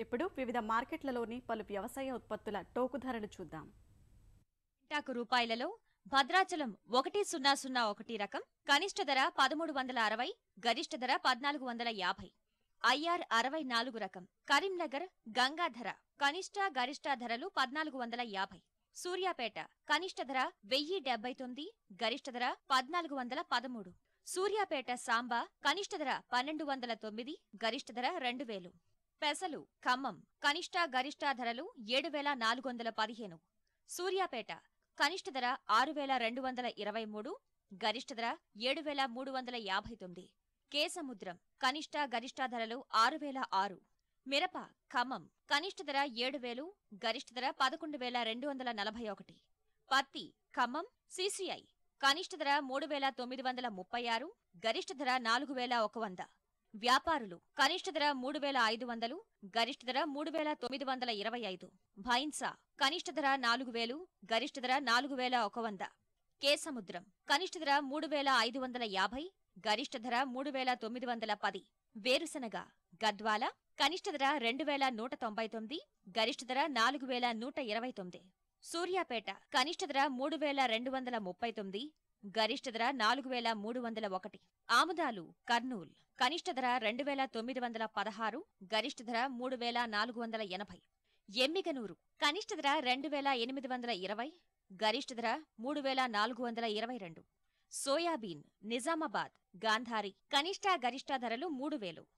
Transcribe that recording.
ఇప్పుడు వివిధ మార్కెట్లలోని పలు వ్యవసాయ ఉత్పత్తుల టోకు ధరలు చూద్దాం టాకు రూపాయలలో భద్రాచలం ఒకటి సున్నా సున్నా ఒకటి రకం కనిష్ట ధర పదమూడు వందల అరవై గరిష్ట ధర పద్నాలుగు వందల యాభై ఐఆర్ అరవై నాలుగు రకం కరీంనగర్ గంగాధర కనిష్ట గరిష్ట ధరలు పద్నాలుగు వందల యాభై సూర్యాపేట కనిష్ట ధర వెయ్యి డెబ్బై తొమ్మిది గరిష్ట ధర పద్నాలుగు వందల పదమూడు సూర్యాపేట సాంబా కనిష్ట ధర పన్నెండు వందల తొమ్మిది గరిష్ట ధర రెండు వేలు పెసలు ఖమ్మం కనిష్ట గరిష్ట ధరలు ఏడు వేల నాలుగు వందల పదిహేను సూర్యాపేట కనిష్ట ధర ఆరు వేల రెండు వందల ఇరవై మూడు గరిష్ట ధర ఏడు వేల మూడు వందల యాభై తొమ్మిది కేసముద్రం కనిష్ట గరిష్ట ధరలు ఆరు వేల ఆరు మిరప ఖమ్మం కనిష్ట ధర ఏడు వేలు గరిష్ట ధర పదకొండు వేల రెండు వందల నలభై ఒకటి పత్తి ఖమ్మం సిసిఐ కనిష్ట ధర మూడు వేల తొమ్మిది వందల ముప్పై ఆరు గరిష్ట ధర నాలుగు వేల ఒక వంద వ్యాపారులు కనిష్ట ధర మూడు వేల ఐదు వందలు గరిష్ట ధర మూడు వేల తొమ్మిది వందల ఇరవై ఐదు భైన్సా కనిష్ట ధర నాలుగు వేలు గరిష్ట ధర నాలుగు వేల ఒక వంద కేసముద్రం కనిష్ట ధర మూడు వేల ఐదు వందల యాభై గరిష్ట ధర మూడు వేల తొమ్మిది వందల పది వేరుశనగ గద్వాల కనిష్ట ధర రెండు వేల నూట తొంభై తొమ్మిది గరిష్ట ధర నాలుగు వేల నూట ఇరవై తొమ్మిది సూర్యాపేట కనిష్ట ధర మూడు వేల రెండు వందల ముప్పై తొమ్మిది గరిష్ట ధర నాలుగు వేల మూడు వందల ఒకటి ఆముదాలు కర్నూల్ కనిష్ట ధర రెండు వేల తొమ్మిది వందల పదహారు గరిష్ట ధర మూడు వేల నాలుగు వందల ఎనభై ఎమ్మిగనూరు కనిష్ట ధర రెండు వేల ఎనిమిది వందల ఇరవై గరిష్ట ధర మూడు వేల నాలుగు వందల ఇరవై రెండు సోయాబీన్ నిజామాబాద్ గాంధారి కనిష్ట గరిష్ట ధరలు మూడు వేలు